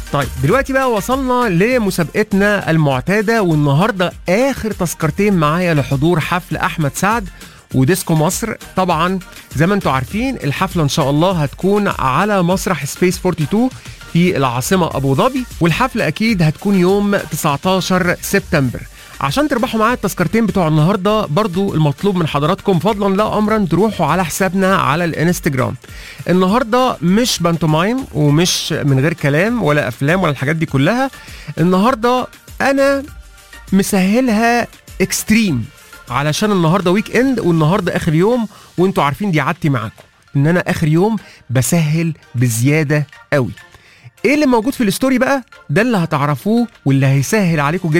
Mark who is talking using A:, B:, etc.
A: طيب دلوقتي بقى وصلنا لمسابقتنا المعتاده والنهارده اخر تذكرتين معايا لحضور حفل احمد سعد وديسكو مصر طبعا زي ما انتم عارفين الحفله ان شاء الله هتكون على مسرح سبيس 42 في العاصمه ابو ظبي والحفله اكيد هتكون يوم 19 سبتمبر عشان تربحوا معايا التذكرتين بتوع النهارده برضو المطلوب من حضراتكم فضلا لا امرا تروحوا على حسابنا على الانستجرام النهارده مش بانتومايم ومش من غير كلام ولا افلام ولا الحاجات دي كلها النهارده انا مسهلها اكستريم علشان النهارده ويك اند والنهارده اخر يوم وانتوا عارفين دي عادتي معاكم ان انا اخر يوم بسهل بزياده قوي ايه اللي موجود في الستوري بقى ده اللي هتعرفوه واللي هيسهل عليكم جدا